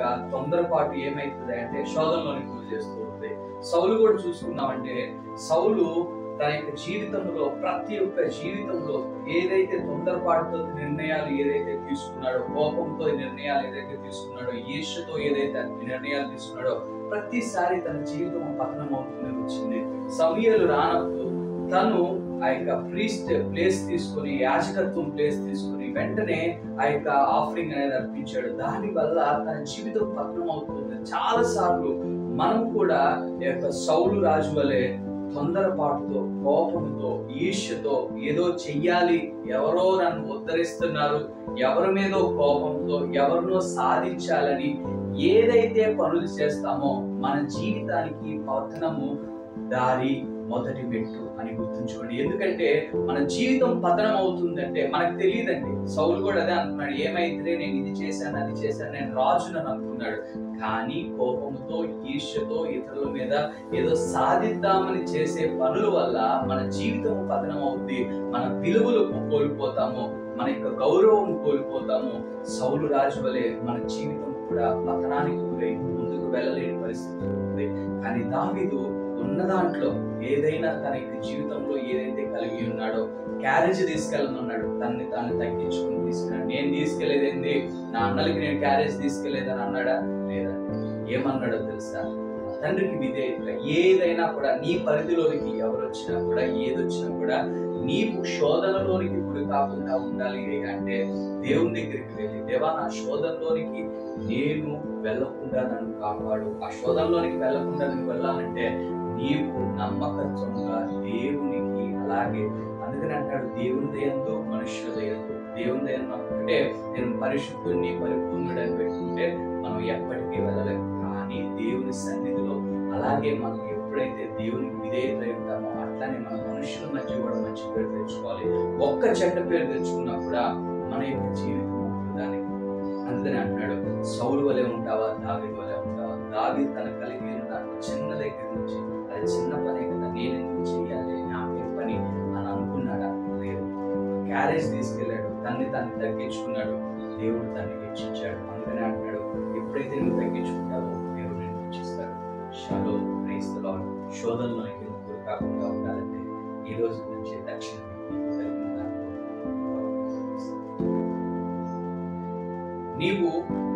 యొక్క తొందరపాటు ఏమైతుంది అంటే శోధనలోని గురి చేస్తూ ఉంది సౌలు కూడా చూసుకున్నామంటే సౌలు తన యొక్క జీవితంలో ప్రతి ఒక్క జీవితంలో ఏదైతే తొందరపాటుతో నిర్ణయాలు ఏదైతే తీసుకున్నాడో కోపంతో నిర్ణయాలు ఏదైతే తీసుకున్నాడో ఈర్ష్యతో ఏదైతే నిర్ణయాలు తీసుకున్నాడో ప్రతిసారి తన జీవితం పతనం అవుతూనే వచ్చింది సమయాలు రానప్పుడు తను ఆ యొక్క ప్రీస్ట్ ప్లేస్ తీసుకొని యాజకత్వం ప్లేస్ తీసుకొని వెంటనే ఆ యొక్క ఆఫరింగ్ అనేది అర్పించాడు దాని వల్ల తన జీవితం పతనం అవుతుంది చాలా సార్లు మనం కూడా ఈ యొక్క సౌలు రాజు వలె తొందరపాటుతో కోపంతో ఈర్ష్యతో ఏదో చెయ్యాలి ఎవరో నన్ను ఉద్ధరిస్తున్నారు ఎవరి మీదో కోపంతో ఎవరినో సాధించాలని ఏదైతే పనులు చేస్తామో మన జీవితానికి పతనము దారి మొదటి మెట్టు అని గుర్తుంచుకోండి ఎందుకంటే మన జీవితం పతనం అవుతుందంటే మనకు తెలియదండి సౌలు కూడా అదే అనుకున్నాడు ఏమైతే నేను ఇది చేశాను అది చేశాను నేను రాజునని అనుకున్నాడు కానీ కోపంతో ఈర్ష్యతో ఇతరుల మీద ఏదో సాధిద్దామని చేసే పనుల వల్ల మన జీవితం పతనం అవుద్ది మన విలువలు కోల్పోతాము మన యొక్క గౌరవం కోల్పోతాము సౌలు రాజు వలె మన జీవితం కూడా పతనానికి గురై ముందుకు వెళ్ళలేని పరిస్థితి ఉంది కానీ దావీదు ఉన్న దాంట్లో ఏదైనా తన యొక్క జీవితంలో ఏదైతే కలిగి ఉన్నాడో క్యారేజ్ తీసుకెళ్ళనున్నాడు తనని తాను తగ్గించుకుని తీసుకున్నాడు నేను తీసుకెళ్లేదేంది నా అన్నలకి నేను క్యారేజ్ తీసుకెళ్లేదని అన్నాడా లేదా ఏమన్నాడో తెలుసా తండ్రికి విధేయత ఏదైనా కూడా నీ పరిధిలోనికి ఎవరు వచ్చినా కూడా ఏదొచ్చినా కూడా నీవు శోధనలోనికి గురి కాకుండా ఉండాలి అంటే దేవుని దగ్గరికి వెళ్ళి దేవా నా శోధనలోనికి నేను వెళ్ళకుండా నన్ను కాపాడు ఆ శోధనలోనికి వెళ్ళకుండా నువ్వు వెళ్ళాలంటే నీవు నమ్మకత్వంగా దేవునికి అలాగే అందుకని అంటాడు దేవుని దయంతో మనుష్యుల దయంతో దేవుని దయను ఒక్కటే నేను పరిశుద్ధుని పరిపూర్ణుడు అని పెట్టుకుంటే మనం ఎప్పటికీ వెళ్ళలేము కానీ దేవుని సన్నిధిలో అలాగే మనం ఎప్పుడైతే దేవునికి విధేయత ఉంటామో అట్లానే మన మనుషుల మధ్య కూడా మంచి పేరు తెచ్చుకోవాలి ఒక్క చెడ్డ పేరు తెచ్చుకున్నా కూడా మన యొక్క జీవితం దానికి అందుకని అంటున్నాడు సౌలు వలె ఉంటావా దావి వలె ఉంటావా దావి తన కలిగి ఉన్న చిన్న దగ్గర నుంచి అది చిన్న పనే కదా నేను ఎందుకు చేయాలి నాకే పని అని అనుకున్నాడా లేదు క్యారేజ్ తీసుకెళ్ళాడు తన్ని తన్ని తగ్గించుకున్నాడు దేవుడు తన్ని హెచ్చించాడు అందుకని అంటున్నాడు ఎప్పుడైతే నువ్వు తగ్గించుకుంటావో దేవుడు నేను హెచ్చిస్తాడు షలో క్రైస్తలో శోధనలో ఎందుకు కాకుండా ఉండాలంటే ఈ రోజు నుంచి దక్షిణ నీవు